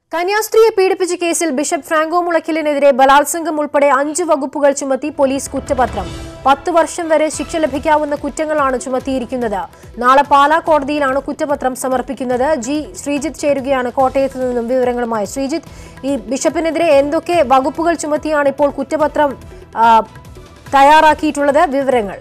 കന്യാസ്ത്രീയെ പീഡിപ്പിച്ച കേസിൽ ബിഷപ്പ് ഫ്രാങ്കോ മുളയ്ക്കലിനെതിരെ ബലാത്സംഗം ഉൾപ്പെടെ അഞ്ച് വകുപ്പുകൾ ചുമത്തി പോലീസ് കുറ്റപത്രം പത്ത് വർഷം വരെ ശിക്ഷ ലഭിക്കാവുന്ന കുറ്റങ്ങളാണ് ചുമത്തിയിരിക്കുന്നത് നാളെ പാലാ കോടതിയിലാണ് കുറ്റപത്രം സമർപ്പിക്കുന്നത് ജി ശ്രീജിത്ത് ചേരുകയാണ് കോട്ടയത്ത് നിന്നും വിവരങ്ങളുമായി ശ്രീജിത്ത് ഈ ബിഷപ്പിനെതിരെ എന്തൊക്കെ വകുപ്പുകൾ ചുമത്തിയാണ് ഇപ്പോൾ കുറ്റപത്രം ആ, തയ്യാറാക്കിയിട്ടുള്ളത് വിവരങ്ങൾ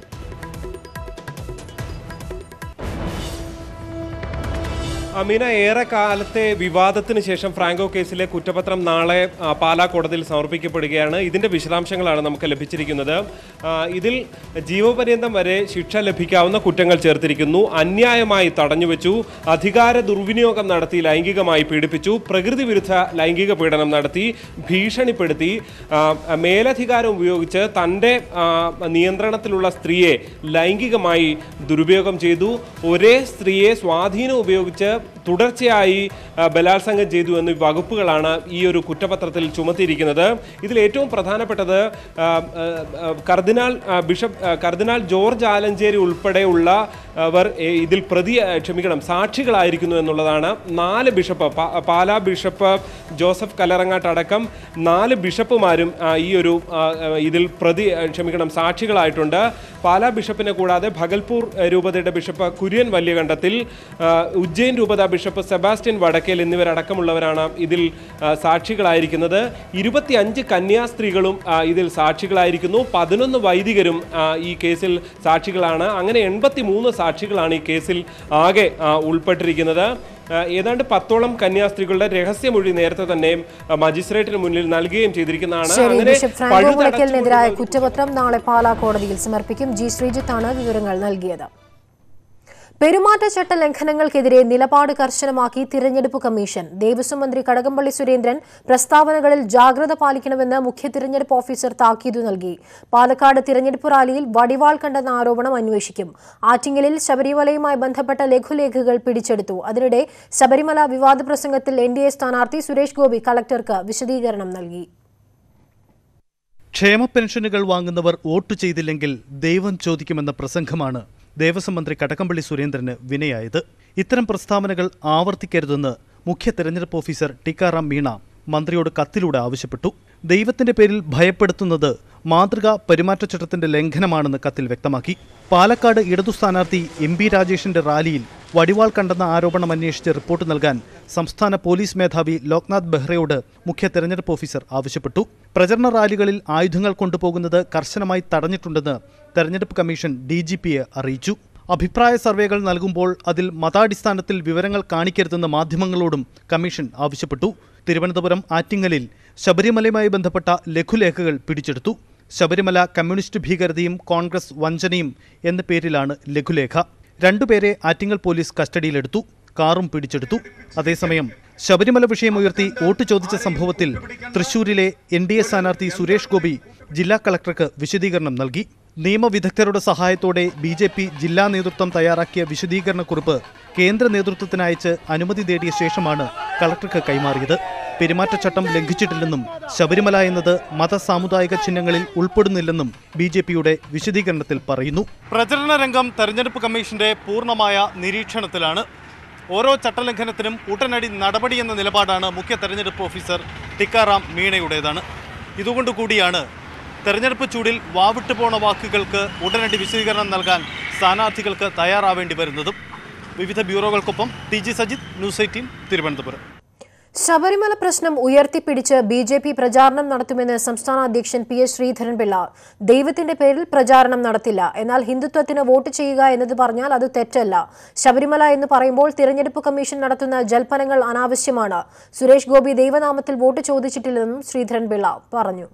അമീന ഏറെ കാലത്തെ വിവാദത്തിന് ശേഷം ഫ്രാങ്കോ കേസിലെ കുറ്റപത്രം നാളെ ആ, പാലാ കോടതിയിൽ സമർപ്പിക്കപ്പെടുകയാണ് ഇതിന്റെ വിശദാംശങ്ങളാണ് നമുക്ക് ലഭിച്ചിരിക്കുന്നത് ആ, ഇതിൽ ജീവപര്യന്തം വരെ ശിക്ഷ ലഭിക്കാവുന്ന കുറ്റങ്ങൾ ചേർത്തിരിക്കുന്നു അന്യായമായി തടഞ്ഞുവെച്ചു അധികാര ദുർവിനിയോഗം നടത്തി ലൈംഗികമായി പീഡിപ്പിച്ചു പ്രകൃതി വിരുദ്ധ ലൈംഗിക പീഡനം നടത്തി ഭീഷണിപ്പെടുത്തി ആ, മേലധികാരം ഉപയോഗിച്ച് തൻ്റെ ആ, നിയന്ത്രണത്തിലുള്ള സ്ത്രീയെ ലൈംഗികമായി ദുരുപയോഗം ചെയ്തു ഒരേ സ്ത്രീയെ സ്വാധീനം ഉപയോഗിച്ച് തുടർച്ചയായി ആ, ബലാത്സംഗം ചെയ്തു എന്ന വകുപ്പുകളാണ് ഈ ഒരു കുറ്റപത്രത്തിൽ ചുമത്തിയിരിക്കുന്നത് ഇതിൽ ഏറ്റവും പ്രധാനപ്പെട്ടത് ആ, ആ, ആ, കർദിനാൾ ആ, ബിഷപ്പ് ആ, കർദിനാൾ ജോർജ് ആലഞ്ചേരി ഉൾപ്പെടെയുള്ള അവർ ഏ, ഇതിൽ പ്രതി ആ, ക്ഷമിക്കണം സാക്ഷികളായിരിക്കുന്നു എന്നുള്ളതാണ് നാല് ബിഷപ്പ് പാ- പാലാ ബിഷപ്പ് ജോസഫ് കലറങ്ങാട്ട് അടക്കം നാല് ബിഷപ്പുമാരും ആ, ഈ ഒരു ആ, ആ, ഇതിൽ പ്രതി ആ, ക്ഷമിക്കണം സാക്ഷികളായിട്ടുണ്ട് പാലാ ബിഷപ്പിനെ കൂടാതെ ഭഗൽപൂർ ആ, രൂപതയുടെ ബിഷപ്പ് കുര്യൻ വല്യകണ്ഠത്തിൽ ആ, ഉജ്ജയിൻ രൂപത ബിഷപ്പ് സെബാസ്റ്റ്യൻ വടക്കേൽ എന്നിവരടക്കമുള്ളവരാണ് ഇതിൽ ആ, സാക്ഷികളായിരിക്കുന്നത് ഇരുപത്തിയഞ്ച് കന്യാസ്ത്രീകളും ആ, ഇതിൽ സാക്ഷികളായിരിക്കുന്നു പതിനൊന്ന് വൈദികരും ആ, ഈ കേസിൽ സാക്ഷികളാണ് അങ്ങനെ എൺപത്തി മൂന്ന് സാക്ഷികളാണ് ഈ കേസിൽ ആകെ ആ, ഉൾപ്പെട്ടിരിക്കുന്നത് ആ, ഏതാണ്ട് പത്തോളം കന്യാസ്ത്രീകളുടെ രഹസ്യമൊഴി നേരത്തെ തന്നെ ആ, മജിസ്ട്രേറ്റിന് മുന്നിൽ നൽകുകയും ചെയ്തിരിക്കുന്നതാണ് ശരി അങ്ങനെ ബിഷപ്പ് ഫ്രാങ്കോ പഴുതടച്ചുകൊണ്ടുള്ള മുളയ്ക്കലിനെതിരായ കുറ്റപത്രം നാളെ പാലാ കോടതിയിൽ സമർപ്പിക്കും ജി ശ്രീജിത്താണ് വിവരങ്ങൾ നൽകിയത് പെരുമാറ്റച്ചട്ട ലംഘനങ്ങൾക്കെതിരെ നിലപാട് കർശനമാക്കി തിരഞ്ഞെടുപ്പ് കമ്മീഷൻ ദേവസ്വം മന്ത്രി കടകംപള്ളി സുരേന്ദ്രൻ പ്രസ്താവനകളിൽ ജാഗ്രത പാലിക്കണമെന്ന് മുഖ്യ തിരഞ്ഞെടുപ്പ് ഓഫീസർ താക്കീതു നൽകി പാലക്കാട് തിരഞ്ഞെടുപ്പ് റാലിയിൽ വടിവാൾ കണ്ടെന്ന ആരോപണം അന്വേഷിക്കും ആറ്റിങ്ങലിൽ ശബരിമലയുമായി ബന്ധപ്പെട്ട ലഘുലേഖകൾ പിടിച്ചെടുത്തു അതിനിടെ ശബരിമല വിവാദ പ്രസംഗത്തിൽ എൻ ഡി എ സ്ഥാനാർത്ഥി സുരേഷ് ഗോപി കളക്ടർക്ക് വിശദീകരണം നൽകി ക്ഷേമ പെൻഷനുകൾ വാങ്ങുന്നവർ വോട്ട് ചെയ്തില്ലെങ്കിൽ ദൈവം ചോദിക്കുമെന്ന പ്രസംഗമാണ് ദേവസ്വം മന്ത്രി കടകംപള്ളി സുരേന്ദ്രന് വിനയായത് ഇത്തരം പ്രസ്താവനകൾ ആവർത്തിക്കരുതെന്ന് മുഖ്യ തെരഞ്ഞെടുപ്പ് ഓഫീസർ ടിക്കാറാം മീണ മന്ത്രിയോട് കത്തിലൂടെ ആവശ്യപ്പെട്ടു ദൈവത്തിന്റെ പേരിൽ ഭയപ്പെടുത്തുന്നത് മാതൃകാ പെരുമാറ്റച്ചട്ടത്തിന്റെ ലംഘനമാണെന്ന് കത്തിൽ വ്യക്തമാക്കി പാലക്കാട് ഇടതു സ്ഥാനാർത്ഥി എം ബി രാജേഷിന്റെ റാലിയിൽ വടിവാൾ കണ്ടെന്ന ആരോപണം അന്വേഷിച്ച് റിപ്പോർട്ട് നൽകാൻ സംസ്ഥാന പോലീസ് മേധാവി ലോക്നാഥ് ബെഹ്റയോട് മുഖ്യ തെരഞ്ഞെടുപ്പ് ഓഫീസർ ആവശ്യപ്പെട്ടു പ്രചരണ റാലികളിൽ ആയുധങ്ങൾ കൊണ്ടുപോകുന്നത് കർശനമായി തടഞ്ഞിട്ടുണ്ടെന്ന് തെരഞ്ഞെടുപ്പ് കമ്മീഷൻ ഡി ജി പിയെ അറിയിച്ചു അഭിപ്രായ സർവേകൾ നൽകുമ്പോൾ അതിൽ മതാടിസ്ഥാനത്തിൽ വിവരങ്ങൾ കാണിക്കരുതെന്ന് മാധ്യമങ്ങളോടും കമ്മീഷൻ ആവശ്യപ്പെട്ടു തിരുവനന്തപുരം ആറ്റിങ്ങലിൽ ശബരിമലയുമായി ബന്ധപ്പെട്ട ലഘുലേഖകൾ പിടിച്ചെടുത്തു ശബരിമല കമ്മ്യൂണിസ്റ്റ് ഭീകരതയും കോൺഗ്രസ് വഞ്ചനയും എന്ന പേരിലാണ് ലഘുലേഖ രണ്ടുപേരെ ആറ്റിങ്ങൽ പോലീസ് കസ്റ്റഡിയിലെടുത്തു കാറും പിടിച്ചെടുത്തു അതേസമയം ശബരിമല വിഷയമുയർത്തി വോട്ട് ചോദിച്ച സംഭവത്തിൽ തൃശൂരിലെ എൻ ഡി എ സ്ഥാനാർത്ഥി സുരേഷ് ഗോപി ജില്ലാ കളക്ടർക്ക് വിശദീകരണം നൽകി നിയമവിദഗ്ധരുടെ സഹായത്തോടെ ബി ജെ പി ജില്ലാ നേതൃത്വം തയ്യാറാക്കിയ വിശദീകരണക്കുറിപ്പ് കേന്ദ്ര നേതൃത്വത്തിന് അയച്ച് അനുമതി നേടിയ ശേഷമാണ് കളക്ടർക്ക് കൈമാറിയത് പെരുമാറ്റച്ചട്ടം ലംഘിച്ചിട്ടില്ലെന്നും ശബരിമല എന്നത് മത സാമുദായിക ചിഹ്നങ്ങളിൽ ഉൾപ്പെടുന്നില്ലെന്നും ബി ജെ പിയുടെ വിശദീകരണത്തിൽ പറയുന്നു പ്രചരണ രംഗം തെരഞ്ഞെടുപ്പ് കമ്മീഷന്റെ പൂർണ്ണമായ നിരീക്ഷണത്തിലാണ് ഓരോ ചട്ടലംഘനത്തിനും ഉടനടി നടപടി എന്ന നിലപാടാണ് മുഖ്യ തെരഞ്ഞെടുപ്പ് ഓഫീസർ ടിക്കാറാം മീണയുടേതാണ് ഇതുകൊണ്ട് കൂടിയാണ് തെരഞ്ഞെടുപ്പ് ചൂടിൽ വാവിട്ടു പോണ വാക്കുകൾക്ക് ഉടനടി വിശദീകരണം നൽകാൻ സ്ഥാനാർത്ഥികൾക്ക് തയ്യാറാവേണ്ടി വരുന്നതും വിവിധ ബ്യൂറോകൾക്കൊപ്പം T G Sajith news eighteen Thiruvananthapuram Sabarimala പ്രശ്നം ഉയർത്തിപ്പിടിച്ച് ബി ജെ പി പ്രചാരണം നടത്തുമെന്ന് സംസ്ഥാന അധ്യക്ഷൻ പി എസ് ശ്രീധരൻപിള്ള ദൈവത്തിന്റെ പേരിൽ പ്രചാരണം നടത്തില്ല എന്നാൽ ഹിന്ദുത്വത്തിന് വോട്ട് ചെയ്യുക എന്നത് പറഞ്ഞാൽ അത് തെറ്റല്ല ശബരിമല എന്ന് പറയുമ്പോൾ തിരഞ്ഞെടുപ്പ് കമ്മീഷൻ നടത്തുന്ന ജൽപ്പനങ്ങൾ അനാവശ്യമാണ് സുരേഷ് ഗോപി ദൈവനാമത്തിൽ വോട്ട് ചോദിച്ചിട്ടില്ലെന്നും ശ്രീധരൻപിള്ള പറഞ്ഞു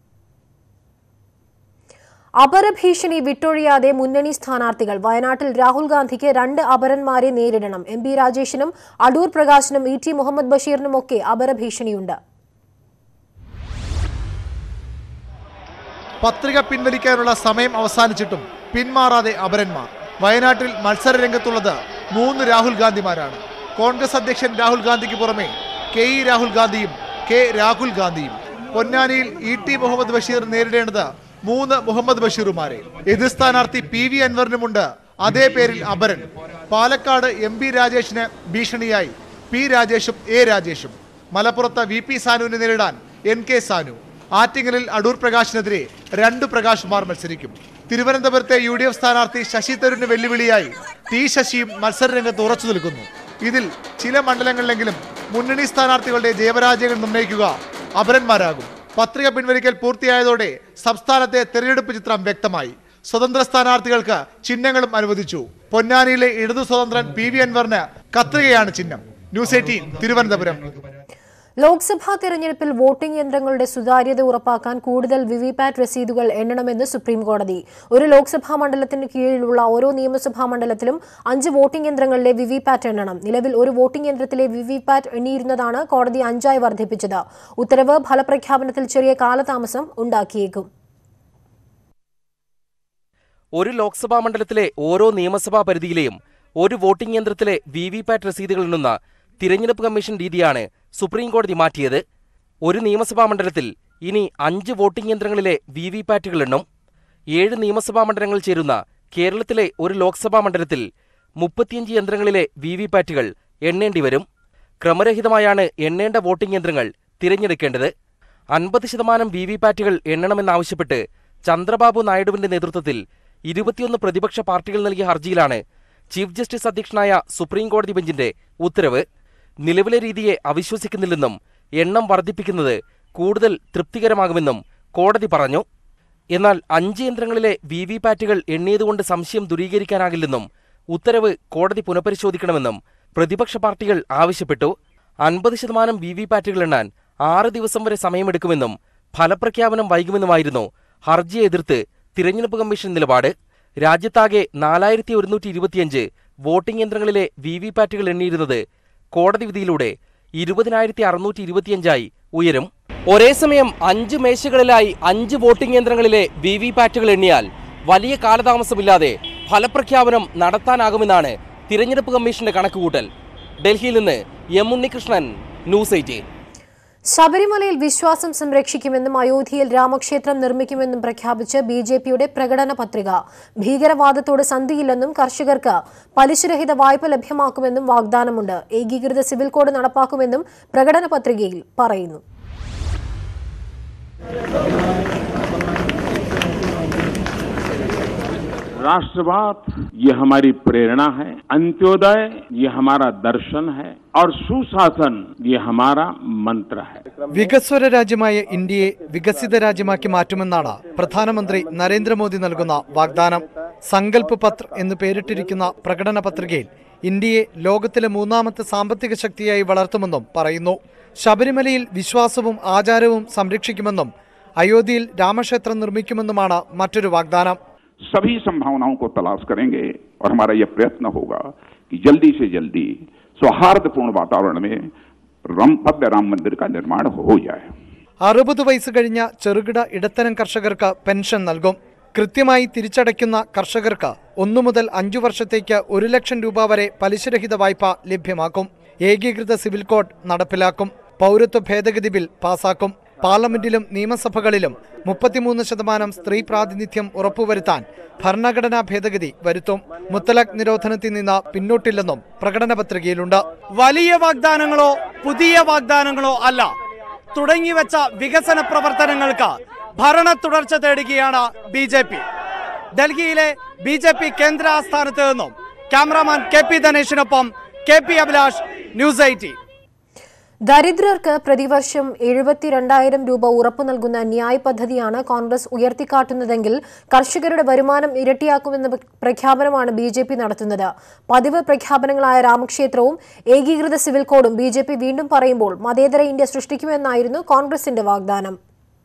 അപരഭീഷണി വിട്ടൊഴിയാതെ മുന്നണി സ്ഥാനാർത്ഥികൾ വയനാട്ടിൽ രാഹുൽ ഗാന്ധിക്ക് രണ്ട് അപരന്മാരെ നേരിടണം എം പി രാജേഷിനും അടൂർ പ്രകാശിനും ഇ ടി മുഹമ്മദ് ബഷീറിനുമൊക്കെ അപരഭീഷണിയുണ്ട് പത്രിക പിൻവലിക്കാനുള്ള സമയം അവസാനിച്ചിട്ടും പിന്മാറാതെ അപരന്മാർ വയനാട്ടിൽ മത്സര രംഗത്തുള്ളത് മൂന്ന് രാഹുൽ ഗാന്ധിമാരാണ് കോൺഗ്രസ് അധ്യക്ഷൻ രാഹുൽ ഗാന്ധിക്ക് പുറമെ കെ ഇ രാഹുൽ ഗാന്ധിയും കെ രാഹുൽ ഗാന്ധിയും പൊന്നാനിയിൽ ഇ ടി മുഹമ്മദ് ബഷീർ നേരിടേണ്ടത് മൂന്ന് മുഹമ്മദ് ബഷീറുമാരെ എതിർ സ്ഥാനാർത്ഥി പി വി അൻവറിനുമുണ്ട് അതേ പേരിൽ അപരൻ പാലക്കാട് എം പി രാജേഷിന് ഭീഷണിയായി പി രാജേഷും എ രാജേഷും മലപ്പുറത്ത് വി പി സാനുവിനെ നേരിടാൻ എൻ കെ സാനു ആറ്റിങ്ങലിൽ അടൂർ പ്രകാശിനെതിരെ രണ്ട് പ്രകാശ്മാർ മത്സരിക്കും തിരുവനന്തപുരത്തെ യു ഡി എഫ് സ്ഥാനാർത്ഥി ശശി തരൂരിന് വെല്ലുവിളിയായി ടി ശശിയും മത്സരരംഗത്ത് ഉറച്ചു നിൽക്കുന്നു ഇതിൽ ചില മണ്ഡലങ്ങളിലെങ്കിലും മുന്നണി സ്ഥാനാർത്ഥികളുടെ ജയപരാജയങ്ങൾ നിർണ്ണയിക്കുക അപരന്മാരാകും പത്രിക പിൻവലിക്കൽ പൂർത്തിയായതോടെ സംസ്ഥാനത്തെ തെരഞ്ഞെടുപ്പ് ചിത്രം വ്യക്തമായി സ്വതന്ത്ര സ്ഥാനാർത്ഥികൾക്ക് ചിഹ്നങ്ങളും അനുവദിച്ചു പൊന്നാനിയിലെ ഇടതു സ്വതന്ത്രൻ പി വി അൻവറിന് കത്രികയാണ് ചിഹ്നം ന്യൂസ് എയ്റ്റീൻ തിരുവനന്തപുരം ലോക്സഭാ തെരഞ്ഞെടുപ്പിൽ വോട്ടിംഗ് യന്ത്രങ്ങളുടെ സുതാര്യത ഉറപ്പാക്കാൻ കൂടുതൽ വിവിപാറ്റ് രസീതുകൾ എണ്ണണമെന്ന് സുപ്രീം കോടതി ഒരു ലോക്സഭാ മണ്ഡലത്തിന് കീഴിലുള്ള ഓരോ നിയമസഭാ മണ്ഡലത്തിലും അഞ്ച് വോട്ടിംഗ് യന്ത്രങ്ങളിലെ വിവിപാറ്റ് എണ്ണണം നിലവിൽ ഒരു വോട്ടിംഗ് യന്ത്രത്തിലെ വിവിപാറ്റ് എണ്ണിയിരുന്നതാണ് കോടതി അഞ്ചായി വർദ്ധിപ്പിച്ചത് ഉത്തരവ് ഫലപ്രഖ്യാപനത്തിൽ ചെറിയ കാലതാമസം ഉണ്ടാക്കിയേക്കും ഒരു ലോക്സഭാ മണ്ഡലത്തിലെ ഓരോ നിയമസഭാ പരിധിയിലെയും ഒരു വോട്ടിംഗ് യന്ത്രത്തിലെ വി വി പാറ്റ് രസീതുകൾ എണ്ണുന്ന തിരഞ്ഞെടുപ്പ് കമ്മീഷൻ രീതിയാണ് സുപ്രീം കോടതി മാറ്റിയത് ഒരു നിയമസഭാ മണ്ഡലത്തിൽ ഇനി അഞ്ച് വോട്ടിംഗ് യന്ത്രങ്ങളിലെ വി വി പാറ്റുകൾ എണ്ണും ഏഴ് നിയമസഭാ മണ്ഡലങ്ങൾ ചേരുന്ന കേരളത്തിലെ ഒരു ലോക്സഭാ മണ്ഡലത്തിൽ മുപ്പത്തിയഞ്ച് യന്ത്രങ്ങളിലെ വി വി പാറ്റുകൾ എണ്ണേണ്ടി വരും ക്രമരഹിതമായാണ് എണ്ണേണ്ട വോട്ടിംഗ് യന്ത്രങ്ങൾ തിരഞ്ഞെടുക്കേണ്ടത് അൻപത് ശതമാനം വി വി പാറ്റുകൾ എണ്ണണമെന്നാവശ്യപ്പെട്ട് ചന്ദ്രബാബു നായിഡുവിന്റെ നേതൃത്വത്തിൽ ഇരുപത്തിയൊന്ന് പ്രതിപക്ഷ പാർട്ടികൾ നൽകിയ ഹർജിയിലാണ് ചീഫ് ജസ്റ്റിസ് അധ്യക്ഷനായ സുപ്രീം കോടതി ബെഞ്ചിന്റെ ഉത്തരവ് നിലവിലെ രീതിയെ അവിശ്വസിക്കുന്നില്ലെന്നും എണ്ണം വർദ്ധിപ്പിക്കുന്നത് കൂടുതൽ തൃപ്തികരമാകുമെന്നും കോടതി പറഞ്ഞു എന്നാൽ അഞ്ച് യന്ത്രങ്ങളിലെ വി വി പാറ്റുകൾ എണ്ണിയതുകൊണ്ട് സംശയം ദൂരീകരിക്കാനാകില്ലെന്നും ഉത്തരവ് കോടതി പുനഃപരിശോധിക്കണമെന്നും പ്രതിപക്ഷ പാർട്ടികൾ ആവശ്യപ്പെട്ടു അൻപത് ശതമാനം വി വി പാറ്റുകൾ എണ്ണാൻ ആറ് ദിവസം വരെ സമയമെടുക്കുമെന്നും ഫലപ്രഖ്യാപനം വൈകുമെന്നുമായിരുന്നു ഹർജിയെ എതിർത്ത് തിരഞ്ഞെടുപ്പ് കമ്മീഷൻ നിലപാട് രാജ്യത്താകെ നാലായിരത്തി ഒരുന്നൂറ്റി ഇരുപത്തിയഞ്ച് വോട്ടിംഗ് യന്ത്രങ്ങളിലെ വി വി പാറ്റുകൾ എണ്ണിയിരുന്നത് കോടതി വിധിയിലൂടെ ഇരുപതിനായിരത്തി അറുന്നൂറ്റി ഇരുപത്തിയഞ്ചായി ഉയരും ഒരേ സമയം അഞ്ച് മേശകളിലായി അഞ്ച് വോട്ടിംഗ് യന്ത്രങ്ങളിലെ വി വി പാറ്റുകൾ എണ്ണിയാൽ വലിയ കാലതാമസമില്ലാതെ ഫലപ്രഖ്യാപനം നടത്താനാകുമെന്നാണ് തിരഞ്ഞെടുപ്പ് കമ്മീഷന്റെ കണക്കുകൂട്ടൽ ഡൽഹിയിൽ നിന്ന് എം ഉണ്ണികൃഷ്ണൻ ന്യൂസ് എയ്റ്റീൻ ശബരിമലയിൽ വിശ്വാസം സംരക്ഷിക്കുമെന്നും അയോധ്യയിൽ രാമക്ഷേത്രം നിർമ്മിക്കുമെന്നും പ്രഖ്യാപിച്ച് ബി ജെ പിയുടെ പ്രകടന പത്രിക ഭീകരവാദത്തോട് സന്ധിയില്ലെന്നും കർഷകർക്ക് പലിശരഹിത വായ്പ ലഭ്യമാക്കുമെന്നും വാഗ്ദാനമുണ്ട് ഏകീകൃത സിവിൽ കോഡ് നടപ്പാക്കുമെന്നും പ്രകടന പത്രികയിൽ പറയുന്നു राष्ट्रवाद ये हमारी प्रेरणा है अंत्योदय ये हमारा दर्शन है और सुशासन ये हमारा मंत्र है വികസ്വര രാജ്യമായ ഇന്ത്യയെ വികസിത രാജ്യമാക്കി മാറ്റുമെന്നാണ് പ്രധാനമന്ത്രി നരേന്ദ്രമോദി നൽകുന്ന വാഗ്ദാനം സങ്കല്പ് പത്ര എന്ന് പേരിട്ടിരിക്കുന്ന പ്രകടന പത്രികയിൽ ഇന്ത്യയെ ലോകത്തിലെ മൂന്നാമത്തെ സാമ്പത്തിക ശക്തിയായി വളർത്തുമെന്നും പറയുന്നു ശബരിമലയിൽ വിശ്വാസവും ആചാരവും സംരക്ഷിക്കുമെന്നും അയോധ്യയിൽ രാമക്ഷേത്രം നിർമ്മിക്കുമെന്നുമാണ് മറ്റൊരു വാഗ്ദാനം सभी संभावनाओं को तलाश करेंगे और हमारा यह प्रयत्न होगा कि जल्दी से जल्दी सौहार्दपूर्ण वातावरण में राम भव्य राम मंदिर का निर्माण हो जाए അറുപത് വയസ്സ് കഴിഞ്ഞ ചെറുകിട ഇടത്തരം കർഷകർക്ക് പെൻഷൻ നൽകും കൃത്യമായി തിരിച്ചടയ്ക്കുന്ന കർഷകർക്ക് ഒന്നു മുതൽ അഞ്ചു വർഷത്തേക്ക് ഒരു ലക്ഷം രൂപ വരെ പലിശരഹിത വായ്പ ലഭ്യമാക്കും ഏകീകൃത സിവിൽ കോഡ് നടപ്പിലാക്കും പൗരത്വ ഭേദഗതി ബിൽ പാസാക്കും പാർലമെന്റിലും നിയമസഭകളിലും മുപ്പത്തിമൂന്ന് ശതമാനം സ്ത്രീ പ്രാതിനിധ്യം ഉറപ്പുവരുത്താൻ ഭരണഘടനാ ഭേദഗതി വരുത്തും മുത്തലാഖ് നിരോധനത്തിൽ നിന്ന് പിന്നോട്ടില്ലെന്നും പ്രകടന പത്രികയിലുണ്ട് വലിയ വാഗ്ദാനങ്ങളോ പുതിയ വാഗ്ദാനങ്ങളോ അല്ല തുടങ്ങിവെച്ച വികസന പ്രവർത്തനങ്ങൾക്ക് ഭരണ തുടർച്ച തേടുകയാണ് ബി ജെ പി ഡൽഹിയിലെ ബി ജെ പി കേന്ദ്ര ആസ്ഥാനത്ത് നിന്നും ക്യാമറാമാൻ കെ പി ധനേഷിനൊപ്പം K P Abhilash news eighteen ദരിദ്രർക്ക് പ്രതിവർഷം എഴുപത്തിരണ്ടായിരം രൂപ ഉറപ്പു നൽകുന്ന ന്യായ് പദ്ധതിയാണ് കോൺഗ്രസ് ഉയർത്തിക്കാട്ടുന്നതെങ്കിൽ കർഷകരുടെ വരുമാനം ഇരട്ടിയാക്കുമെന്ന പ്ര- പ്രഖ്യാപനമാണ് ബി ജെ പി നടത്തുന്നത് പതിവ് പ്രഖ്യാപനങ്ങളായ രാമക്ഷേത്രവും ഏകീകൃത സിവിൽ കോഡും ബി ജെ പി വീണ്ടും പറയുമ്പോൾ മതേതര ഇന്ത്യ സൃഷ്ടിക്കുമെന്നായിരുന്നു കോൺഗ്രസിന്റെ വാഗ്ദാനം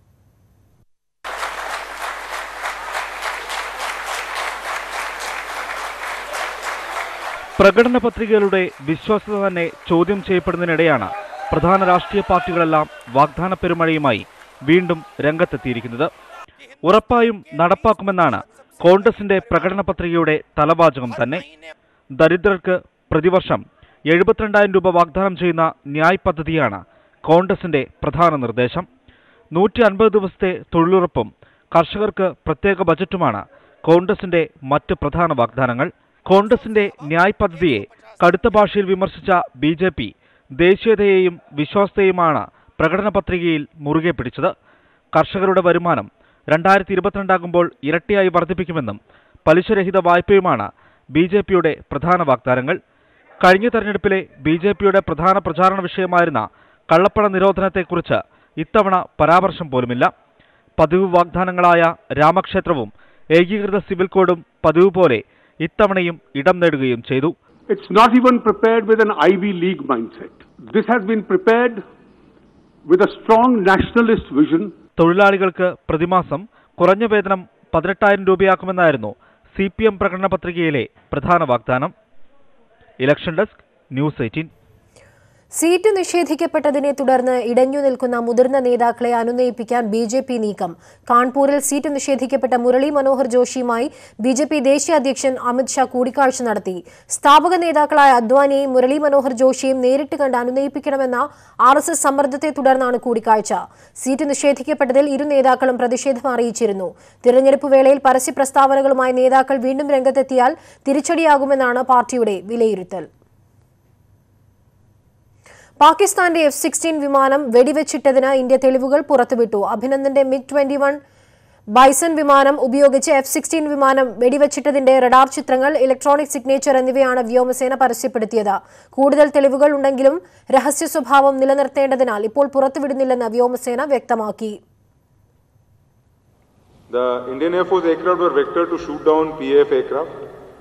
പ്രകടന പത്രികകളുടെ വിശ്വാസ്യത തന്നെ ചോദ്യം ചെയ്യപ്പെടുന്നതിനിടെയാണ് പ്രധാന രാഷ്ട്രീയ പാർട്ടികളെല്ലാം വാഗ്ദാന പെരുമഴയുമായി വീണ്ടും രംഗത്തെത്തിയിരിക്കുന്നത് ഉറപ്പായും നടപ്പാക്കുമെന്നാണ് കോൺഗ്രസിന്റെ പ്രകടന പത്രികയുടെ തലവാചകം തന്നെ ദരിദ്രർക്ക് പ്രതിവർഷം എഴുപത്തിരണ്ടായിരം രൂപ വാഗ്ദാനം ചെയ്യുന്ന ന്യായ് പദ്ധതിയാണ് കോൺഗ്രസിന്റെ പ്രധാന നിർദ്ദേശം നൂറ്റി അൻപത് ദിവസത്തെ തൊഴിലുറപ്പും കർഷകർക്ക് പ്രത്യേക ബജറ്റുമാണ് കോൺഗ്രസിന്റെ മറ്റ് പ്രധാന വാഗ്ദാനങ്ങൾ കോൺഗ്രസിന്റെ ന്യായ് പദ്ധതിയെ കടുത്ത ഭാഷയിൽ വിമർശിച്ച ബി ജെ പി ദേശീയതയെയും വിശ്വാസത്തെയുമാണ് പ്രകടന പത്രികയിൽ മുറുകെ പിടിച്ചത് കർഷകരുടെ വരുമാനം രണ്ടായിരത്തി ഇരുപത്തിരണ്ടാകുമ്പോൾ ഇരട്ടിയായി വർദ്ധിപ്പിക്കുമെന്നും പലിശരഹിത വായ്പയുമാണ് ബി ജെ പിയുടെ പ്രധാന വാഗ്ദാനങ്ങൾ കഴിഞ്ഞ തെരഞ്ഞെടുപ്പിലെ ബി ജെ പിയുടെ പ്രധാന പ്രചാരണ വിഷയമായിരുന്ന കള്ളപ്പണ നിരോധനത്തെക്കുറിച്ച് ഇത്തവണ പരാമർശം പോലുമില്ല പതിവ് വാഗ്ദാനങ്ങളായ രാമക്ഷേത്രവും ഏകീകൃത സിവിൽ കോഡും പതിവ് പോലെ ഇത്തവണയും ഇടം നേടുകയും ചെയ്തു It's not even prepared with an Ivy League mindset. This has been prepared with a strong nationalist vision. തൊഴിലാളികൾക്ക് പ്രതിമാസം കുറഞ്ഞ വേതനം പതിനെട്ടായിരം രൂപയാക്കുമെന്നായിരുന്നു സി പി എം പ്രകടന പത്രികയിലെ പ്രധാന വാഗ്ദാനം election desk news eighteen seat നിഷേധിക്കപ്പെട്ടതിനെ തുടർന്ന് ഇടഞ്ഞു നിൽക്കുന്ന മുതിർന്ന നേതാക്കളെ അനുനയിപ്പിക്കാൻ ബി ജെ പി നീക്കം കാൺപൂരിൽ സീറ്റ് നിഷേധിക്കപ്പെട്ട മുരളി മനോഹർ ജോഷിയുമായി ബി ജെ പി ദേശീയ അധ്യക്ഷൻ അമിത് ഷാ കൂടിക്കാഴ്ച നടത്തി സ്ഥാപക നേതാക്കളായ അദ്വാനിയെയും മുരളി മനോഹർ ജോഷിയെയും നേരിട്ട് കണ്ട് അനുനയിപ്പിക്കണമെന്ന ആർ എസ് എസ് സമ്മർദ്ദത്തെ തുടർന്നാണ് കൂടിക്കാഴ്ച സീറ്റ് നിഷേധിക്കപ്പെട്ടതിൽ ഇരു നേതാക്കളും പ്രതിഷേധം അറിയിച്ചിരുന്നു തിരഞ്ഞെടുപ്പ് വേളയിൽ പരസ്യ പ്രസ്താവനകളുമായി നേതാക്കൾ വീണ്ടും രംഗത്തെത്തിയാൽ തിരിച്ചടിയാകുമെന്നാണ് പാർട്ടിയുടെ വിലയിരുത്തൽ പാകിസ്ഥാന്റെ എഫ് സിക്സ്റ്റീൻ വിമാനം വെടിവെച്ചിട്ടതിന് ഇന്ത്യ തെളിവുകൾ പുറത്തുവിട്ടു അഭിനന്ദന്റെ മിഗ് ട്വന്റി വൺ ബൈസൺ വിമാനം ഉപയോഗിച്ച് എഫ് സിക്സ്റ്റീൻ വിമാനം വെടിവെച്ചിട്ടതിന്റെ റഡാർ ചിത്രങ്ങൾ ഇലക്ട്രോണിക് സിഗ്നേച്ചർ എന്നിവയാണ് വ്യോമസേന പരസ്യപ്പെടുത്തിയത് കൂടുതൽ തെളിവുകൾ ഉണ്ടെങ്കിലും രഹസ്യ സ്വഭാവം നിലനിർത്തേണ്ടതിനാൽ ഇപ്പോൾ പുറത്തുവിടുന്നില്ലെന്ന് വ്യോമസേന വ്യക്തമാക്കി The Indian Air Force aircraft were vectored to shoot down PAF aircraft.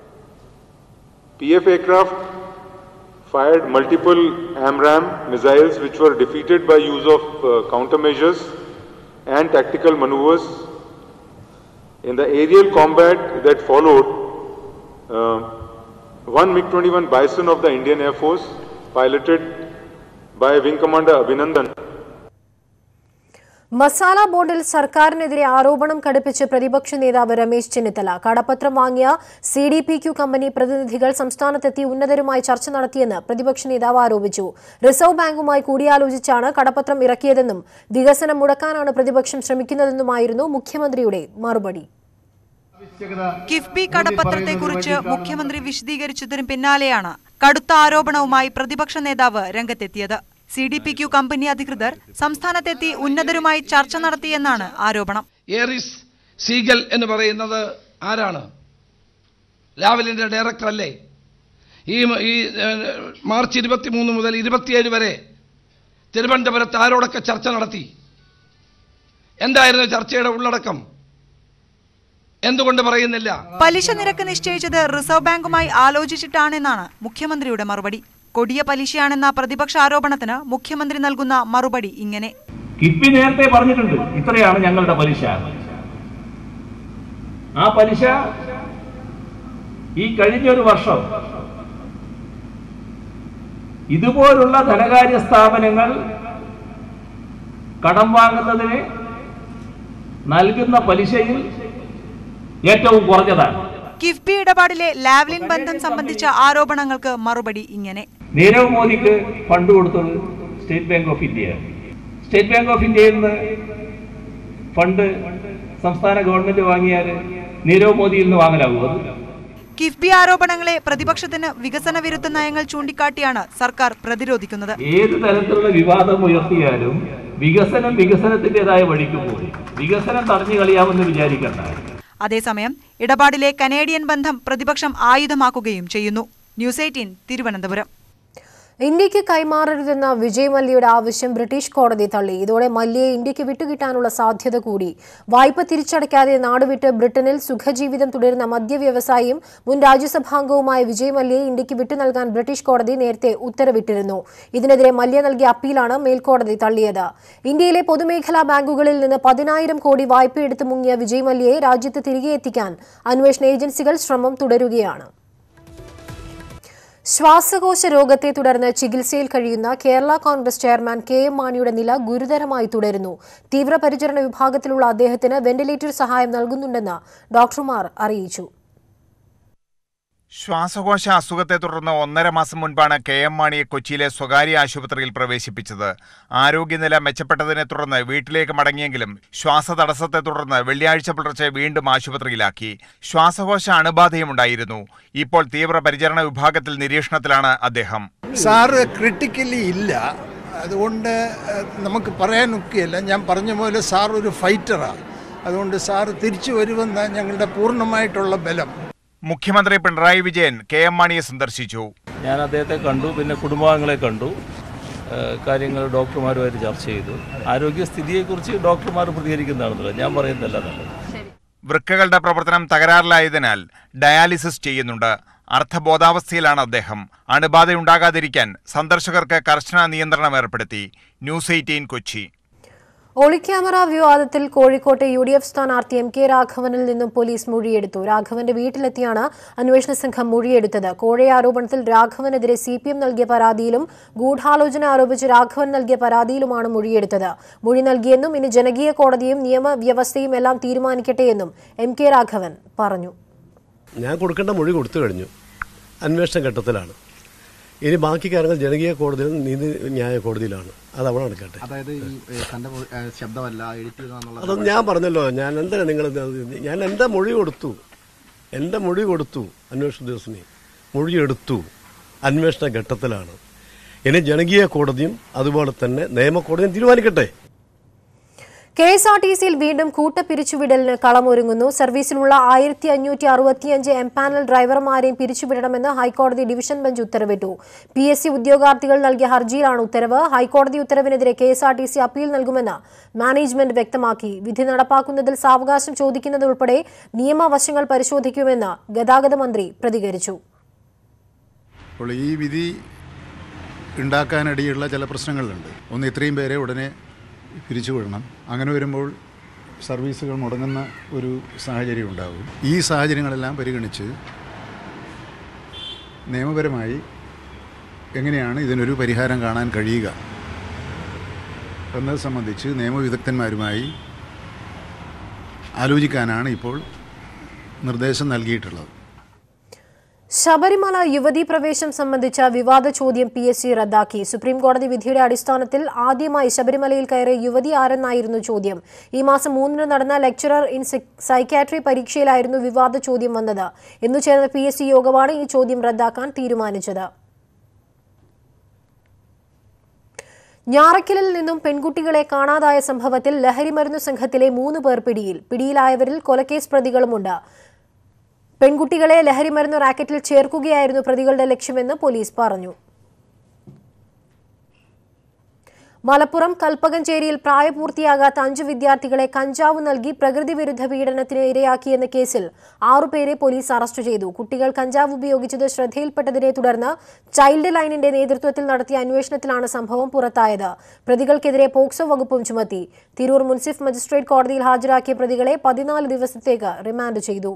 PF aircraft fired multiple AMRAAM missiles which were defeated by use of uh, countermeasures and tactical maneuvers. In the aerial combat that followed, uh, one MiG-21 Bison of the Indian Air Force, piloted by Wing Commander Abhinandan, masala ബോർഡിൽ സർക്കാരിനെതിരെ ആരോപണം കടുപ്പിച്ച് പ്രതിപക്ഷ നേതാവ് രമേശ് ചെന്നിത്തല കടപ്പത്രം വാങ്ങിയ C D P Q company പ്രതിനിധികൾ സംസ്ഥാനത്തെത്തി ഉന്നതരുമായി ചർച്ച നടത്തിയെന്ന് പ്രതിപക്ഷ നേതാവ് ആരോപിച്ചു റിസർവ് ബാങ്കുമായി കൂടിയാലോചിച്ചാണ് കടപ്പത്രം ഇറക്കിയതെന്നും വികസനം മുടക്കാനാണ് പ്രതിപക്ഷം ശ്രമിക്കുന്നതെന്നുമായിരുന്നു മുഖ്യമന്ത്രിയുടെ മറുപടി കിഫ്ബി കടപ്പത്രത്തെക്കുറിച്ച് മുഖ്യമന്ത്രി വിശദീകരിച്ചതിന് പിന്നാലെയാണ് കടുത്ത ആരോപണവുമായി പ്രതിപക്ഷ നേതാവ് രംഗത്തെത്തിയത് C D P Q company അധികൃതർ സംസ്ഥാനത്തെത്തി ഉന്നതരുമായി ചർച്ച നടത്തിയെന്നാണ് ആരോപണം ഏറിസ് സീഗൽ എന്ന് പറയുന്നത് ആരാണ് ലാവലിൻ്റെ ഡയറക്ടർ അല്ലേ ഈ ഈ ഏഹ്, മാർച്ച് ഇരുപത്തി മൂന്ന് മുതൽ ഇരുപത്തിയേഴ് വരെ തിരുവനന്തപുരത്ത് ആരോടൊക്കെ ചർച്ച നടത്തി എന്തായിരുന്നു ചർച്ചയുടെ ഉള്ളടക്കം എന്തുകൊണ്ട് പറയുന്നില്ല പലിശ നിരക്ക് നിശ്ചയിച്ചത് റിസർവ് ബാങ്കുമായി ആലോചിച്ചിട്ടാണെന്നാണ് മുഖ്യമന്ത്രിയുടെ മറുപടി കൊടിയ പലിശയാണെന്ന പ്രതിപക്ഷ ആരോപണത്തിന് മുഖ്യമന്ത്രി നൽകുന്ന മറുപടി ഇങ്ങനെ കിഫ്ബി നേരത്തെ പറഞ്ഞിട്ടുണ്ട് ഇത്രയാണ് ഞങ്ങളുടെ പലിശ ആ പലിശ ഈ കഴിഞ്ഞൊരു വർഷം ഇതുപോലുള്ള ധനകാര്യ സ്ഥാപനങ്ങൾ കടം വാങ്ങുന്നതിന് നൽകുന്ന പലിശയിൽ ഏറ്റവും കുറഞ്ഞതാണ് കിഫ്ബി ഇടപാടിലെ ലാവ്ലിൻ ബന്ധം സംബന്ധിച്ച ആരോപണങ്ങൾക്ക് മറുപടി ഇങ്ങനെ നീരവ് മോദിക്ക് ഫണ്ട് കൊടുത്തത് State Bank of India State Bank of ഇന്ത്യയിൽ നിന്ന് ഫണ്ട് സംസ്ഥാന ഗവൺമെന്റ് വാങ്ങിയാൽ നീരവ് മോദിയിൽ നിന്ന് വാങ്ങലാകും അത് കിഫ്ബി ആരോപണങ്ങളെ പ്രതിപക്ഷത്തിന് വികസന വിരുദ്ധ നയങ്ങൾ ചൂണ്ടിക്കാട്ടിയാണ് സർക്കാർ പ്രതിരോധിക്കുന്നത് ഏത് തരത്തിലുള്ള വിവാദം ഉയർത്തിയാലും വികസനം വികസനത്തിൻ്റെതായ വഴിക്ക് പോകും വികസനം തടഞ്ഞു കളിയാമെന്ന് വിചാരിക്കണ്ട അതേസമയം ഇടപാടിലെ കനേഡിയൻ ബന്ധം പ്രതിപക്ഷം ആയുധമാക്കുകയും ചെയ്യുന്നു ന്യൂസ് എയ്റ്റീൻ തിരുവനന്തപുരം ഇന്ത്യക്ക് കൈമാറരുതെന്ന വിജയ് മല്യയുടെ ആവശ്യം ബ്രിട്ടീഷ് കോടതി തള്ളി ഇതോടെ മല്യയെ ഇന്ത്യക്ക് വിട്ടുകിട്ടാനുള്ള സാധ്യത കൂടി വായ്പ തിരിച്ചടയ്ക്കാതെ നാടുവിട്ട് ബ്രിട്ടനിൽ സുഖജീവിതം തുടരുന്ന മദ്യ വ്യവസായിയും മുൻ രാജ്യസഭാംഗവുമായ വിജയ് മല്യയെ ഇന്ത്യക്ക് വിട്ടു നൽകാൻ ബ്രിട്ടീഷ് കോടതി നേരത്തെ ഉത്തരവിട്ടിരുന്നു ഇതിനെതിരെ മല്യ നൽകിയ അപ്പീലാണ് മേൽക്കോടതി തള്ളിയത് ഇന്ത്യയിലെ പൊതുമേഖലാ ബാങ്കുകളിൽ നിന്ന് പതിനായിരം കോടി വായ്പയെടുത്ത് മുങ്ങിയ വിജയ് മല്യയെ രാജ്യത്ത് തിരികെ എത്തിക്കാൻ അന്വേഷണ ഏജൻസികൾ ശ്രമം തുടരുകയാണ് ശ്വാസകോശ രോഗത്തെ തുടർന്ന് ചികിത്സയിൽ കഴിയുന്ന Kerala Congress chairman K M മാണിയുടെ നില ഗുരുതരമായി തുടരുന്നു തീവ്രപരിചരണ വിഭാഗത്തിലുള്ള അദ്ദേഹത്തിന് വെന്റിലേറ്റർ സഹായം നൽകുന്നുണ്ടെന്ന് ഡോക്ടർമാർ അറിയിച്ചു ശ്വാസകോശ അസുഖത്തെ തുടർന്ന് ഒന്നര മാസം മുൻപാണ് കെ എം മാണിയെ കൊച്ചിയിലെ സ്വകാര്യ ആശുപത്രിയിൽ പ്രവേശിപ്പിച്ചത് ആരോഗ്യനില മെച്ചപ്പെട്ടതിനെ തുടർന്ന് വീട്ടിലേക്ക് മടങ്ങിയെങ്കിലും ശ്വാസതടസ്സത്തെ തുടർന്ന് വെള്ളിയാഴ്ച പുലർച്ചെ വീണ്ടും ആശുപത്രിയിലാക്കി ശ്വാസകോശ അണുബാധയുമുണ്ടായിരുന്നു ഇപ്പോൾ തീവ്രപരിചരണ വിഭാഗത്തിൽ നിരീക്ഷണത്തിലാണ് അദ്ദേഹം സാറ് ക്രിട്ടിക്കലി ഇല്ല അതുകൊണ്ട് ഏഹ്, നമുക്ക് പറയാൻ ഒക്കെയല്ല ഞാൻ പറഞ്ഞ പോലെ സാർ ഒരു ഫൈറ്ററാണ് അതുകൊണ്ട് സാറ് തിരിച്ചു വരുമെന്ന ഞങ്ങളുടെ പൂർണ്ണമായിട്ടുള്ള ബലം മുഖ്യമന്ത്രി പിണറായി വിജയൻ കെ എം മാണിയെ സന്ദർശിച്ചു ഞാൻ അദ്ദേഹത്തെ കണ്ടു പിന്നെ കുടുംബാംഗങ്ങളെ കണ്ടു ഏഹ് കാര്യങ്ങൾ ഡോക്ടർമാരുമായിട്ട് ചർച്ച ചെയ്തു ആരോഗ്യസ്ഥിതിയെക്കുറിച്ച് ഡോക്ടർമാർ പ്രതികരിക്കുന്നതാണെന്നല്ലോ ഞാൻ പറയുന്നതല്ല നല്ലത് വൃക്കകളുടെ പ്രവർത്തനം തകരാറിലായതിനാൽ ഡയാലിസിസ് ചെയ്യുന്നുണ്ട് അർത്ഥബോധാവസ്ഥയിലാണ് അദ്ദേഹം അണുബാധയുണ്ടാകാതിരിക്കാൻ സന്ദർശകർക്ക് കർശന നിയന്ത്രണം ഏർപ്പെടുത്തി ന്യൂസ് എയ്റ്റീൻ കൊച്ചി ഒളിക്യാമറ വിവാദത്തിൽ കോഴിക്കോട്ടെ യു ഡി എഫ് സ്ഥാനാർത്ഥി എം കെ രാഘവനിൽ നിന്നും പോലീസ് മൊഴിയെടുത്തു രാഘവന്റെ വീട്ടിലെത്തിയാണ് അന്വേഷണ സംഘം മൊഴിയെടുത്തത് കോഴ ആരോപണത്തിൽ രാഘവനെതിരെ സി പി എം നൽകിയ പരാതിയിലും ഗൂഢാലോചന ആരോപിച്ച് രാഘവൻ നൽകിയ പരാതിയിലുമാണ് മൊഴിയെടുത്തത് മൊഴി നൽകിയെന്നും ഇനി ജനകീയ കോടതിയും നിയമവ്യവസ്ഥയും എല്ലാം തീരുമാനിക്കട്ടെയെന്നും എം കെ രാഘവൻ പറഞ്ഞു ഞാൻ കൊടുക്കേണ്ട മൊഴി കൊടുത്തു കഴിഞ്ഞു അന്വേഷണ ഘട്ടത്തിലാണ് ഇനി ബാക്കി കാര്യങ്ങൾ ജനകീയ കോടതിയിലും നീതി ന്യായ കോടതിയിലാണ് അത് അവിടെ നടക്കട്ടെ അതായത് ഈ ഏ, തന്റെ മൊഴി- ഏ, ശബ്ദമല്ല എഡിറ്റ് ചെയ്താന്നുള്ള അതൊന്നും ഞാൻ പറഞ്ഞല്ലോ ഞാൻ എന്തിനാ നിങ്ങൾ ഞാൻ എൻ്റെ മൊഴി കൊടുത്തു എൻ്റെ മൊഴി കൊടുത്തു അന്വേഷണ ഉദ്യോഗസ്ഥനെ മൊഴി എടുത്തു അന്വേഷണ ഘട്ടത്തിലാണ് ഇനി ജനകീയ കോടതിയും അതുപോലെ തന്നെ നിയമക്കോടതിയും തീരുമാനിക്കട്ടെ കെ എസ് ആർ ടി സിയിൽ വീണ്ടും കൂട്ടപ്പിരിച്ചുവിടലിന് കളമൊരുങ്ങുന്നു സർവീസിലുള്ള ആയിരത്തി അഞ്ഞൂറ്റി അറുപത്തിയഞ്ച് എംപാനൽ ഡ്രൈവർമാരെയും പിരിച്ചുവിടണമെന്ന് ഹൈക്കോടതി ഡിവിഷൻ ബെഞ്ച് ഉത്തരവിട്ടു പി എസ് സി ഉദ്യോഗാർത്ഥികൾ നൽകിയ ഹർജിയിലാണ് ഉത്തരവ് ഹൈക്കോടതി ഉത്തരവിനെതിരെ K S R T C appeal നൽകുമെന്ന് മാനേജ്മെന്റ് വ്യക്തമാക്കി വിധി നടപ്പാക്കുന്നതിൽ സാവകാശം ചോദിക്കുന്നതുൾപ്പെടെ നിയമവശങ്ങൾ പരിശോധിക്കുമെന്ന് ഗതാഗത മന്ത്രി പ്രതികരിച്ചു അപ്പോൾ ഈ വിധി ഉണ്ടാക്കാനിടയുള്ള ചില പ്രശ്നങ്ങളുണ്ട് ഒന്ന് ഇത്രയും പേരെ ഉടനെ പിരിച്ചുവിടണം അങ്ങനെ വരുമ്പോൾ സർവീസുകൾ മുടങ്ങുന്ന ഒരു സാഹചര്യം ഉണ്ടാകും ഈ സാഹചര്യങ്ങളെല്ലാം പരിഗണിച്ച് നിയമപരമായി എങ്ങനെയാണ് ഇതിനൊരു പരിഹാരം കാണാൻ കഴിയുക എന്നത് സംബന്ധിച്ച് നിയമവിദഗ്ധന്മാരുമായി ആലോചിക്കാനാണ് ഇപ്പോൾ നിർദ്ദേശം നൽകിയിട്ടുള്ളത് ശബരിമല യുവതീ പ്രവേശം സംബന്ധിച്ച വിവാദ ചോദ്യം പി എസ് സി റദ്ദാക്കി സുപ്രീം കോടതി വിധിയുടെ അടിസ്ഥാനത്തിൽ ആദ്യമായി ശബരിമലയിൽ കയറിയ യുവതി ആരെന്നായിരുന്നു ചോദ്യം ഈ മാസം മൂന്നിന് നടന്ന ലെക്ചറർ ഇൻ സൈക്കാട്രി പരീക്ഷയിലായിരുന്നു വിവാദ ചോദ്യം വന്നത് ഇന്നു ചേർന്ന പി എസ് സി യോഗമാണ് ഈ ചോദ്യം റദ്ദാക്കാൻ തീരുമാനിച്ചത് ഞാറയ്ക്കലിൽ നിന്നും പെൺകുട്ടികളെ കാണാതായ സംഭവത്തിൽ ലഹരിമരുന്നു സംഘത്തിലെ മൂന്ന് പേർ പിടിയിൽ പിടിയിലായവരിൽ കൊലക്കേസ് പ്രതികളുമുണ്ട് പെൺകുട്ടികളെ ലഹരിമരുന്ന് റാക്കറ്റിൽ ചേർക്കുകയായിരുന്നു പ്രതികളുടെ ലക്ഷ്യമെന്ന് പോലീസ് പറഞ്ഞു മലപ്പുറം കൽപ്പകഞ്ചേരിയിൽ പ്രായപൂർത്തിയാകാത്ത അഞ്ച് വിദ്യാർത്ഥികളെ കഞ്ചാവ് നൽകി പ്രകൃതി വിരുദ്ധ പീഡനത്തിന് ഇരയാക്കിയെന്ന കേസിൽ ആറുപേരെ പോലീസ് അറസ്റ്റ് ചെയ്തു കുട്ടികൾ കഞ്ചാവ് ഉപയോഗിച്ചത് ശ്രദ്ധയിൽപ്പെട്ടതിനെ തുടർന്ന് ചൈൽഡ് ലൈനിന്റെ നേതൃത്വത്തിൽ നടത്തിയ അന്വേഷണത്തിലാണ് സംഭവം പുറത്തായത് പ്രതികൾക്കെതിരെ പോക്സോ വകുപ്പും ചുമത്തി തിരൂർ മുൻസിഫ് മജിസ്ട്രേറ്റ് കോടതിയിൽ ഹാജരാക്കിയ പ്രതികളെ പതിനാല് ദിവസത്തേക്ക് റിമാൻഡ് ചെയ്തു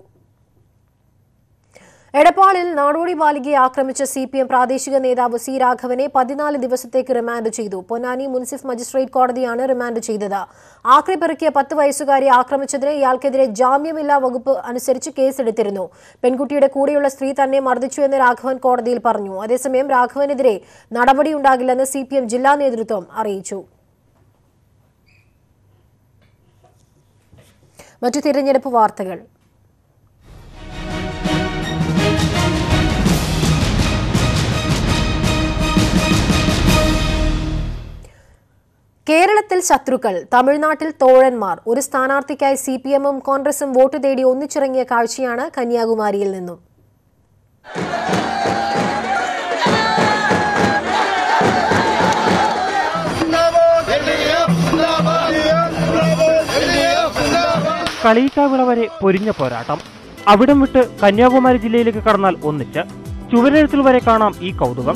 എടപ്പാളിൽ നാടോടി ബാലികയെ ആക്രമിച്ച സി പി എം പ്രാദേശിക നേതാവ് സി രാഘവനെ പതിനാല് ദിവസത്തേക്ക് റിമാൻഡ് ചെയ്തു പൊന്നാനി മുൻസിഫ് മജിസ്ട്രേറ്റ് കോടതിയാണ് റിമാൻഡ് ചെയ്തത് ആക്രി പെറുക്കിയ പത്ത് വയസ്സുകാരിയെ ആക്രമിച്ചതിന് ഇയാൾക്കെതിരെ ജാമ്യമില്ലാ വകുപ്പ് അനുസരിച്ച് കേസെടുത്തിരുന്നു പെൺകുട്ടിയുടെ കൂടെയുള്ള സ്ത്രീ തന്നെ മർദ്ദിച്ചു എന്ന് രാഘവൻ കോടതിയിൽ പറഞ്ഞു അതേസമയം രാഘവനെതിരെ നടപടിയുണ്ടാകില്ലെന്ന് സി പി എം ജില്ലാ നേതൃത്വം അറിയിച്ചു മറ്റു തിരഞ്ഞെടുപ്പ് വാർത്തകൾ കേരളത്തിൽ ശത്രുക്കൾ തമിഴ്നാട്ടിൽ തോഴന്മാർ ഒരു സ്ഥാനാർത്ഥിക്കായി സി പി എമ്മും കോൺഗ്രസും വോട്ട് തേടി ഒന്നിച്ചിറങ്ങിയ കാഴ്ചയാണ് കന്യാകുമാരിയിൽ നിന്നും കളിയിക്കാവിള വരെ പൊരിഞ്ഞ പോരാട്ടം അവിടം വിട്ട് കന്യാകുമാരി ജില്ലയിലേക്ക് കടന്നാൽ ഒന്നിച്ച് ചുവരെഴുത്തിൽ വരെ കാണാം ഈ കൗതുകം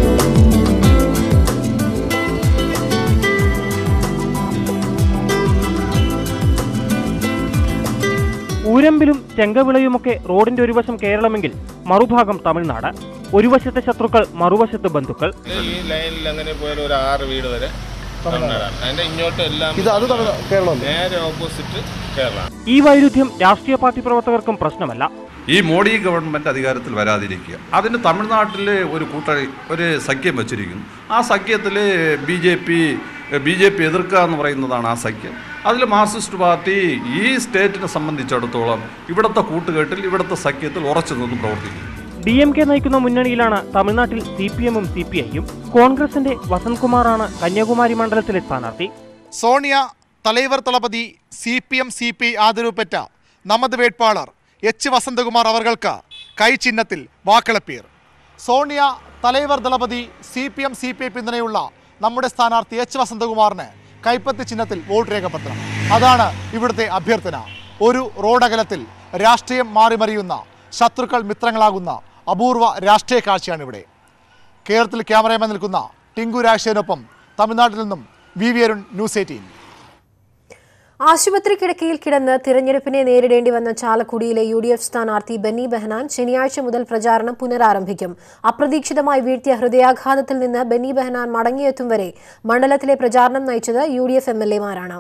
ഊരമ്പിലും ചെങ്കവിളയുമൊക്കെ റോഡിന്റെ ഒരു വശം കേരളമെങ്കിൽ മറുഭാഗം തമിഴ്നാട് ഒരു വശത്തെ ശത്രുക്കൾ മറുവശത്ത് ബന്ധുക്കൾ ഈ ലൈനിൽ അങ്ങനെ പോയാൽ ഒരു ആറ് വീട് വരെ തമിഴ്നാടാണ് അതിന്റെ ഇങ്ങോട്ട് എല്ലാം ഇത് അത് തമിഴ് കേരളം നേരെ ഓപ്പോസിറ്റ് കേരള ഈ വൈരുദ്ധ്യം രാഷ്ട്രീയ പാർട്ടി പ്രവർത്തകർക്കും പ്രശ്നമല്ല ഈ മോഡി ഗവൺമെൻറ് അധികാരത്തിൽ വരാതിരിക്കുക അതിന് തമിഴ്നാട്ടിൽ ഒരു കൂട്ടണി ഒരു സഖ്യം വച്ചിരിക്കുന്നു ആ സഖ്യത്തിൽ B J P B J P എതിർക്കുക എന്ന് പറയുന്നതാണ് ആ സഖ്യം അതിൽ മാർക്സിസ്റ്റ് പാർട്ടി ഈ സ്റ്റേറ്റിനെ സംബന്ധിച്ചിടത്തോളം ഇവിടുത്തെ കൂട്ടുകെട്ടിൽ ഇവിടുത്തെ സഖ്യത്തിൽ ഉറച്ചു നിന്ന് പ്രവർത്തിക്കും ഡി എം കെ നയിക്കുന്ന മുന്നണിയിലാണ് തമിഴ്നാട്ടിൽ സി പി എമ്മും സി പി ഐയും കോൺഗ്രസിന്റെ വസന്ത്കുമാറാണ് കന്യാകുമാരി മണ്ഡലത്തിലെ സ്ഥാനാർത്ഥി സോണിയ തലൈവർ തളപതി C P M C P I ആദരവുപെറ്റ நமது வேட்பாளர் எச் வசந்தகுமார் அவர்களுக்கு കൈ ചിഹ്നത്തിൽ വാക്കളപ്പീർ സോണിയ തലൈവർ ദളപതി C P M C P I പിന്തുണയുള്ള നമ്മുടെ സ്ഥാനാർത്ഥി എച്ച് വസന്തകുമാറിന് കൈപ്പത്തി ചിഹ്നത്തിൽ വോട്ട് രേഖപ്പെടുത്തണം അതാണ് ഇവിടുത്തെ അഭ്യർത്ഥന ഒരു റോഡകലത്തിൽ രാഷ്ട്രീയം മാറിമറിയുന്ന ശത്രുക്കൾ മിത്രങ്ങളാകുന്ന അപൂർവ രാഷ്ട്രീയ കാഴ്ചയാണ് ഇവിടെ കേരളത്തിൽ ക്യാമറയുമായി നിൽക്കുന്ന ടിങ്കു രാജശേഖരനൊപ്പം തമിഴ്നാട്ടിൽ നിന്നും V V Arun news eighteen ആശുപത്രി കിടക്കയിൽ കിടന്ന് തിരഞ്ഞെടുപ്പിനെ നേരിടേണ്ടി വന്ന ചാലക്കുടിയിലെ യു ഡി എഫ് സ്ഥാനാർത്ഥി ബെന്നി ബെഹനാൻ ശനിയാഴ്ച മുതൽ പ്രചാരണം പുനരാരംഭിക്കും അപ്രതീക്ഷിതമായി വീഴ്ത്തിയ ഹൃദയാഘാതത്തിൽ നിന്ന് ബെന്നി ബെഹനാൻ മടങ്ങിയെത്തും വരെ മണ്ഡലത്തിലെ പ്രചാരണം നയിച്ചത് U D F M L എമാരാണ്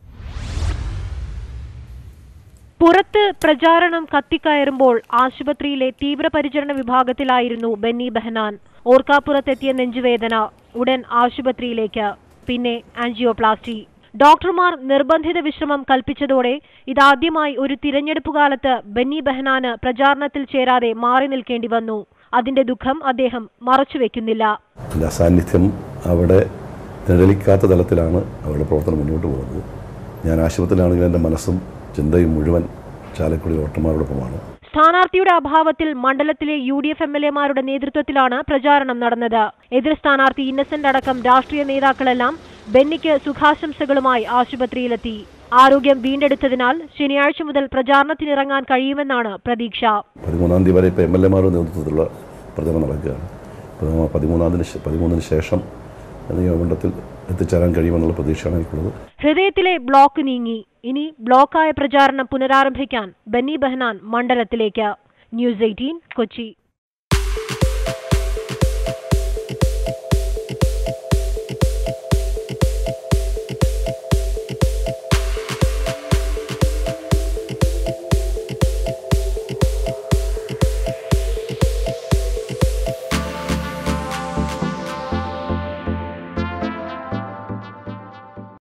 പുറത്ത് പ്രചാരണം കത്തിക്കയറുമ്പോൾ ആശുപത്രിയിലെ തീവ്രപരിചരണ വിഭാഗത്തിലായിരുന്നു ബെന്നി ബെഹനാൻ ഓർക്കാപ്പുറത്തെത്തിയ നെഞ്ചുവേദന ഉടൻ ആശുപത്രിയിലേക്ക് പിന്നെ ആൻജിയോപ്ലാസ്റ്റി ഡോക്ടർമാർ നിർബന്ധിത വിശ്രമം കൽപ്പിച്ചതോടെ ഇതാദ്യമായി ഒരു തിരഞ്ഞെടുപ്പ് കാലത്ത് ബെന്നി ബെഹനാന് പ്രചാരണത്തിൽ ചേരാതെ മാറി നിൽക്കേണ്ടി വന്നു അതിന്റെ ദുഃഖം അദ്ദേഹം മറച്ചുവെക്കുന്നില്ല എൻ്റെ അസാന്നിധ്യം അവിടെ നിഴലിക്കാത്ത തലത്തിലാണ് അവരുടെ പ്രവർത്തനം മുന്നോട്ട് പോകുന്നത് ഞാൻ ആശുപത്രിയിലാണെങ്കിൽ എൻ്റെ മനസ്സും ചിന്തയും മുഴുവൻ ചാലക്കുടി വോട്ടർമാരോടൊപ്പമാണ് സ്ഥാനാർത്ഥിയുടെ അഭാവത്തിൽ മണ്ഡലത്തിലെ U D F M L എമാരുടെ നേതൃത്വത്തിലാണ് പ്രചാരണം നടന്നത് എതിർ സ്ഥാനാർത്ഥി ഇന്നസെന്റ് അടക്കം രാഷ്ട്രീയ നേതാക്കളെല്ലാം ബെന്നിക്ക് സുഖാശംസകളുമായി ആശുപത്രിയിലെത്തി ആരോഗ്യം വീണ്ടെടുത്തതിനാൽ ശനിയാഴ്ച മുതൽ പ്രചാരണത്തിനിറങ്ങാൻ കഴിയുമെന്നാണ് പ്രതീക്ഷ പതിമൂന്നാം തീയതി വരെ ഇപ്പോൾ എം എൽ എമാരുടെ നേതൃത്വത്തിലുള്ള പ്രചരണം നടക്കുകയാണ് അപ്പോൾ പതിമൂന്നാതിന് ശേ- പതിമൂന്നിന് ശേഷം നിയമമണ്ഡലത്തിൽ എത്തിച്ചേരാൻ കഴിയുമെന്നുള്ള പ്രതീക്ഷയാണ് എനിക്കുള്ളത് ഹൃദയത്തിലെ ബ്ലോക്ക് നീങ്ങി ഇനി ബ്ലോക്കായ പ്രചാരണം പുനരാരംഭിക്കാൻ ബെന്നി ബെഹനാൻ മണ്ഡലത്തിലേക്ക് ന്യൂസ് എയ്റ്റീൻ കൊച്ചി